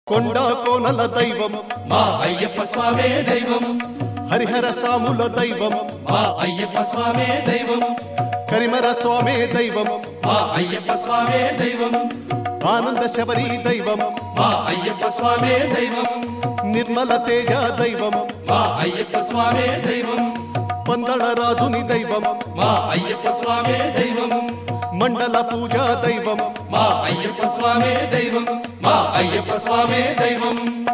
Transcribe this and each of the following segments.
కొండా కోనల దైవం మా అయ్యప్ప స్వామే దైవం హరిహర సాముల దైవం మా అయ్యప్ప స్వామే దైవం కరిమర స్వామే దైవం మా అయ్యప్ప స్వామే దైవం ఆనంద శబరి దైవం మా అయ్యప్ప స్వామే దైవం నిర్మల తేజ దైవం మా అయ్యప్ప స్వామే దైవం పందళ రాజుని దైవం మా అయ్యప్ప స్వామే దైవం మండల పూజా దైవం మా అయ్యప్ప స్వామే దైవం మా అయ్యప్ప స్వామే దైవం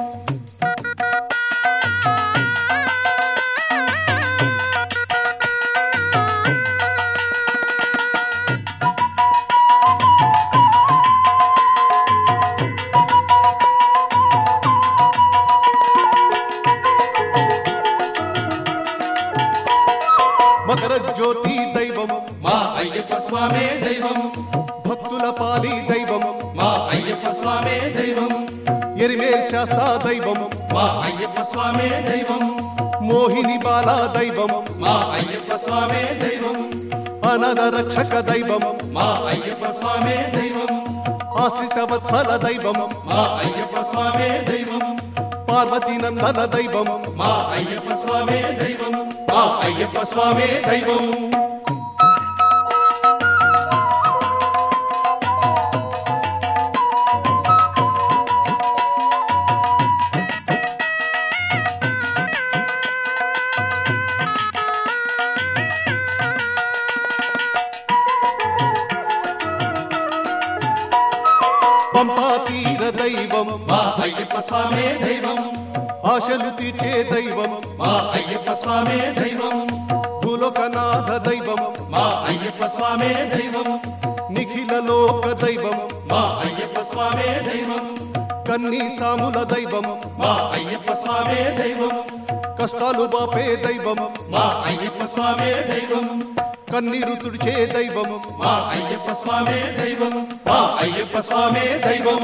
మకర జ్యోతి దైవం మా అయ్యప్ప స్వామే దైవం భక్తుల పాలి దైవం మా అయ్యప్ప స్వామే దైవం ఎరిమేల్ శాస్త దైవం మా అయ్యప్ప స్వామే దైవం మోహిని బాల దైవం మా అయ్యప్ప స్వామే దైవం అనాథ రక్షక దైవం మా అయ్యప్ప స్వామే దైవం ఆశ్రిత వత్సల దైవం మా అయ్యప్ప స్వామే దైవం పార్వతీ నందన దైవం మా అయ్యప్ప స్వామే దైవం మా అయ్యప్ప స్వామే దైవం పంపా తీర దైవం మా అయ్యప్ప స్వామే దైవం ఆశలు తీర్చే దైవం మా అయ్యప్ప స్వామే దైవం భూలోకనాథ దైవం మా అయ్యప్ప స్వామే దైవం నిఖిల లోక దైవం మా అయ్యప్ప స్వామే దైవం కన్నీ సాముల దైవం మా అయ్యప్ప స్వామే దైవం కష్టాలు బాపే దైవం మా అయ్యప్ప స్వామే దైవం కన్నీరు తుడిచే దైవం మా అయ్యప్ప స్వామే దైవం మా అయ్యప్ప స్వామే దైవం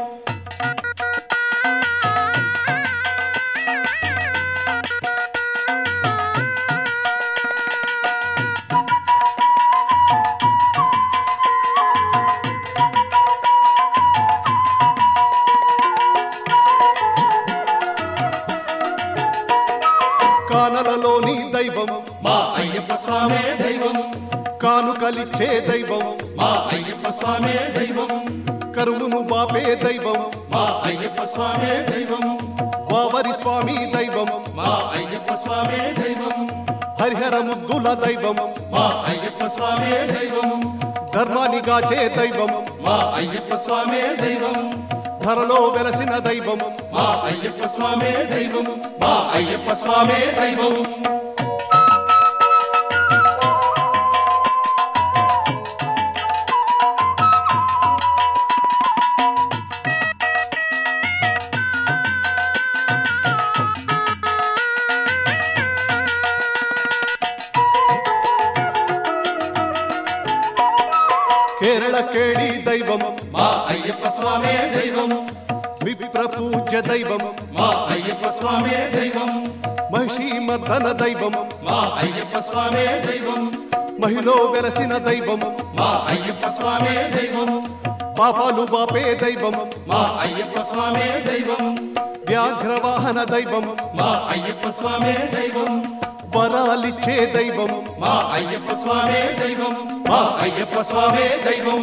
కానలలోని దైవం మా అయ్యప్ప స్వామే దైవం కానుకలిచ్చే దైవం మా అయ్యప్ప స్వామే దైవం కరువును బాపే దైవం మా అయ్యప్ప స్వామే దైవం వావరి స్వామి దైవం మా అయ్యప్ప స్వామే దైవం హరిహర ముద్దుల దైవం మా అయ్యప్ప స్వామే దైవం ధర్మాన్ని గాచే దైవం మా అయ్యప్ప స్వామే దైవం ధరలో వెలసిన దైవం మా అయ్యప్ప స్వామే దైవం మా అయ్యప్ప స్వామే దైవం కేరళ కేడి దైవం మా అయ్యప్ప స్వామే దైవం విప్ర పూజ్య దైవం మా అయ్యప్ప స్వామే దైవం మహిషీ మర్దన దైవం మా అయ్యప్ప స్వామే దైవం మహిలో వెలసిన దైవం మా అయ్యప్ప స్వామే దైవం పాపాలు బాపే దైవం మా అయ్యప్ప స్వామే దైవం వ్యాఘ్రవాహన దైవం మా అయ్యప్ప స్వామే దైవం వరాలిచ్చే దైవం మా అయ్యప్ప స్వామే దైవం మా అయ్యప్ప స్వామే దైవం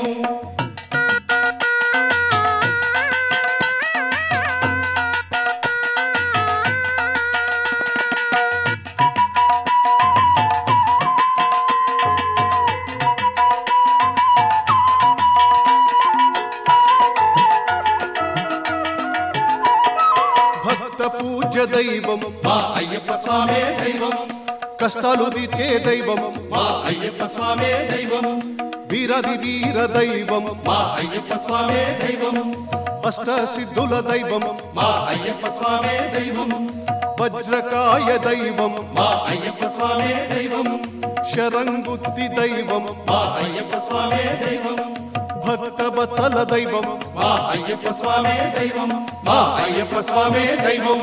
భక్త పూజ్య దైవం మా అయ్యప్ప స్వామే దైవం కష్టాలు తీర్చే దైవం మా అయ్యప్ప స్వామే దైవం వీరది వీర దైవం మా అయ్యప్ప స్వామే దైవం అష్ట సిద్ధుల దైవం మా అయ్యప్ప స్వామే దైవం వజ్రకాయ దైవం మా అయ్యప్ప స్వామే దైవం శరంగుత్తి దైవం మా అయ్యప్ప స్వామే దైవం భక్త వత్సల దైవం మా అయ్యప్ప స్వామే దైవం మా అయ్యప్ప స్వామే దైవం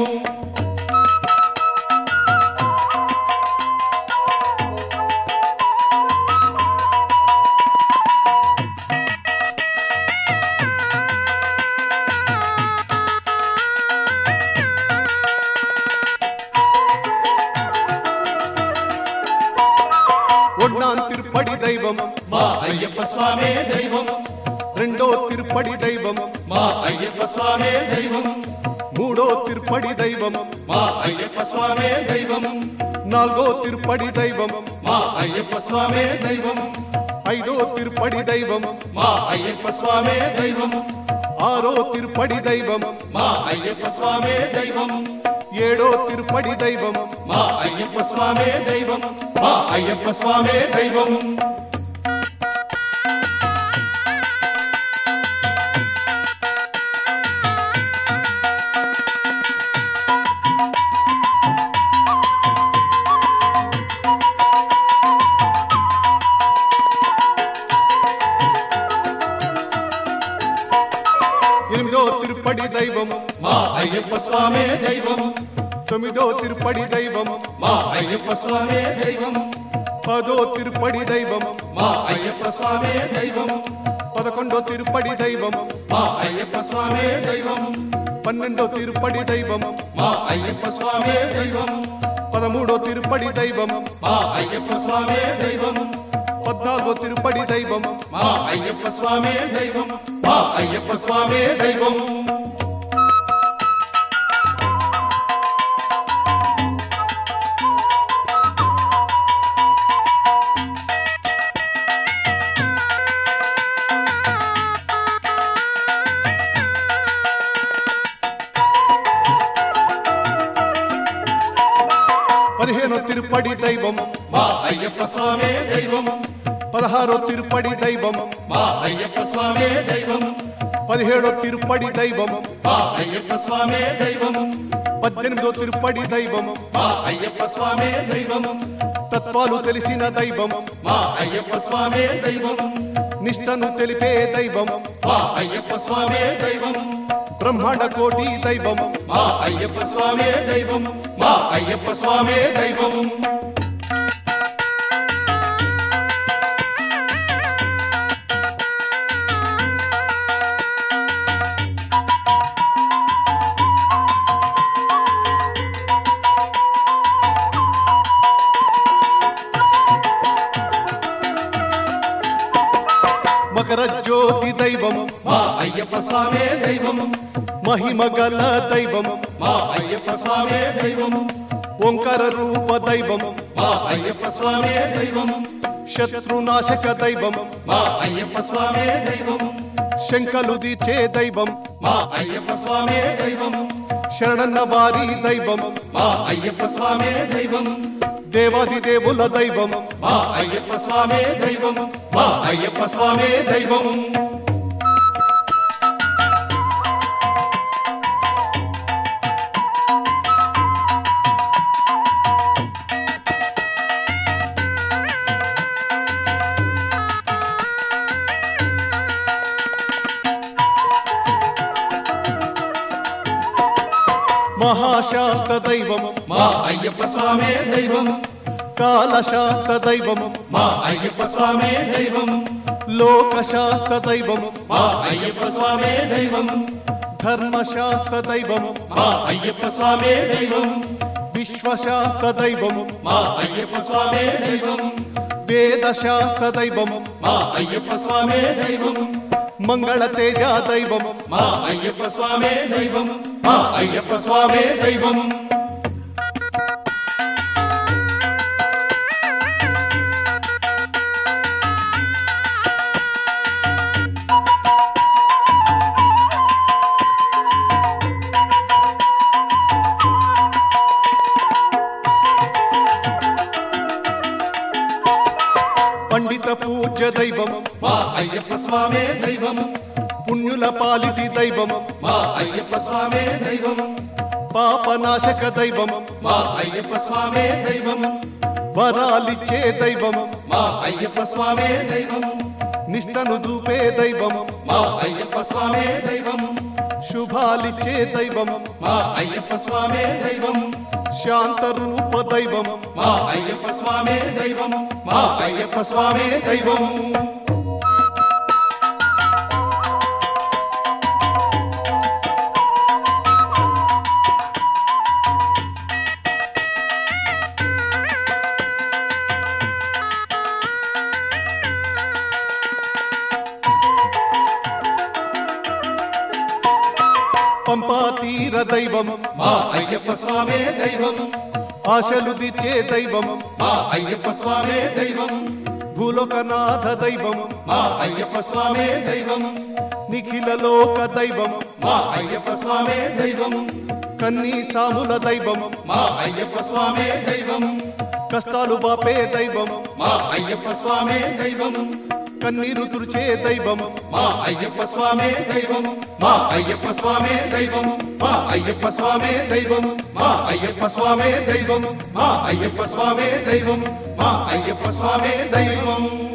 అయ్యప్ప స్వామే దైవం రెండో తిరుపడి దైవం మా అయ్యప్ప స్వామే దైవం మూడో తిరుపడి దైవం మా అయ్యప్ప స్వామే దైవం నాలుగో తిరుపడి దైవం మా అయ్యప్ప స్వామే దైవం ఐదో తిరుపడి దైవం మా అయ్యప్ప స్వామే దైవం ఆరో తిరుపడి దైవం మా అయ్యప్ప స్వామే దైవం ఏడో తిరుపడి దైవం మా అయ్యప్ప స్వామే దైవం మా అయ్యప్ప స్వామే దైవం ఎనిమిదో తిరుపడి దైవం మా అయ్యప్ప స్వామే దైవం తొమ్మిదో తిరుపడి దైవం మా అయ్యప్ప స్వామే దైవం పదో తిరుపడి దైవం మా అయ్యప్ప స్వామే దైవం పదకొండో తిరుపడి దైవం మా అయ్యప్ప స్వామే దైవం పన్నెండో తిరుపడి దైవం మా అయ్యప్ప స్వామే దైవం పదమూడో తిరుపడి దైవం మా అయ్యప్ప స్వామే దైవం పద్నాలుగో తిరుపడి దైవం మా అయ్యప్ప స్వామే దైవం మా అయ్యప్ప స్వామే దైవం పదిహేనో తిరుపడి దైవం మా అయ్యప్ప స్వామే దైవం పదహారో తిరుపడి దైవం మా అయ్యప్ప స్వామే దైవం పదిహేడో తిరుపడి దైవం మా అయ్యప్ప స్వామే దైవం పద్దెనిమిదో తిరుపడి దైవం మా అయ్యప్ప స్వామే దైవం తత్వాలు తెలిసిన దైవం మా అయ్యప్ప స్వామే దైవం నిష్టను తెలిపే దైవం మా అయ్యప్ప స్వామే దైవం బ్రహ్మాండ కోటి దైవం మా అయ్యప్ప స్వామే దైవం మా అయ్యప్ప స్వామే దైవం మకర జ్యోతి దైవం మా అయ్యప్ప స్వామే దైవం మహిమ గల దైవం మా అయ్యప్ప స్వామే దైవం ఓంకార రూప దైవం మా అయ్యప్ప స్వామే దైవం శత్రునాశక దైవం మా అయ్యప్ప స్వామే దైవం శంకలు దీచే దైవం మా అయ్యప్ప స్వామే దైవం శరణన్న వారి దైవం మా అయ్యప్ప స్వామే దైవం దేవాది దేవుల దైవం మా అయ్యప్ప స్వామే దైవం మా అయ్యప్ప స్వామే దైవం మహాశాస్త్ర దైవం మా అయ్యప్ప స్వామే దైవం కాలశాస్త్ర దైవం మా అయ్యప్ప స్వామే దైవం లోకశాస్త్ర దైవం మా అయ్యప్ప స్వామే దైవం ధర్మశాస్త్ర దైవం మా అయ్యప్ప స్వామే దైవం విశ్వశాస్త్ర దైవం మా అయ్యప్ప స్వామే దైవం వేదశాస్త్ర దైవం మా అయ్యప్ప స్వామే దైవం మంగళ తేజ దైవం మా అయ్యప్ప స్వామే దైవం మా అయ్యప్ప స్వామే దైవం పండిత పూజ్య దైవం మా అయ్యప్ప స్వామే దైవం పుణ్యుల పాలిటి దైవం మా అయ్యప్ప స్వామే దైవం పాపనాశక దైవం మా అయ్యప్ప స్వామే దైవం వరాలిచ్చే దైవం మా అయ్యప్ప స్వామే దైవం నిష్టను చూపే దైవం మా అయ్యప్ప స్వామే దైవం శుభాలిచ్చే దైవం మా అయ్యప్ప స్వామే దైవం శాంత రూప దైవం మా అయ్యప్ప స్వామే దైవం మా అయ్యప్ప స్వామే దైవం పంపా తీర దైవం మా అయ్యప్ప స్వామే దైవం ఆశలు తీర్చే దైవం మా అయ్యప్ప స్వామే దైవం భూలోకనాథ దైవం మా అయ్యప్ప స్వామే దైవం నిఖిల లోక దైవం మా అయ్యప్ప స్వామే దైవం కన్నీ సాముల దైవం మా అయ్యప్ప స్వామే దైవం కష్టాలు బాపే దైవం మా అయ్యప్ప స్వామే దైవం కన్నీరు తుడిచే దైవం మా అయ్యప్ప స్వామే దైవం మా అయ్యప్ప స్వామే దైవం మా అయ్యప్ప స్వామే దైవం మా అయ్యప్ప స్వామే దైవం మా అయ్యప్ప స్వామే దైవం మా అయ్యప్ప స్వామే దైవం